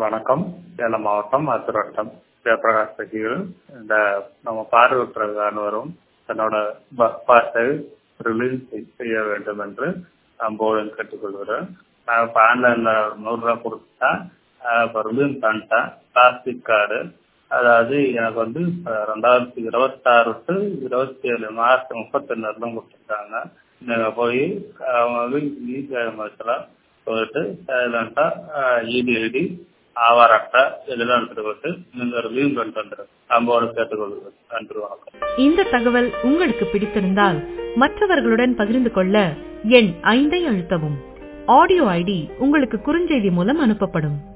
வணக்கம் சேலம் மாவட்டம் ஆத்தூர் வட்டம் ஜெயபிரகாஷ் சசிகள் இந்த நம்ம பார்வையற்றவர்கள் வரும் தன்னோட பஸ் பாஸை ரிலீஸ் செய்ய வேண்டும் என்று அம்போடு கேட்டுக்கொள்கிறேன் நான் இப்போ ஆன்லைனில் நூறுரூவா கொடுத்துட்டேன் இப்போ ரிலீஸ் பண்ணிட்டேன் பிளாஸ்டிக் கார்டு அதாவது எனக்கு வந்து ரெண்டாயிரத்தி இருபத்தாறு டு இருபத்தி ஏழு மார்ச் முப்பத்தொன்னு வரலும் கொடுத்துருக்காங்க நீங்கள் போய் அவங்க வந்து இசேமத்தில் போயிட்டு சைலண்டாக இடி ஐடி ஆவார் அட்டை இதெல்லாம் எடுத்துட்டு போட்டு நீங்கள் ரிலீவ் பண்ணிட்டு வந்துடுங்க அம்போடு கேட்டுக்கொள்கிறேன் நன்றி வணக்கம் இந்த தகவல் உங்களுக்கு பிடித்திருந்தால் மற்றவர்களுடன் பகிர்ந்து கொள்ள எண் ஐந்தை அழுத்தவும் ஆடியோ ஐடி உங்களுக்கு குறுஞ்செய்தி மூலம் அனுப்பப்படும்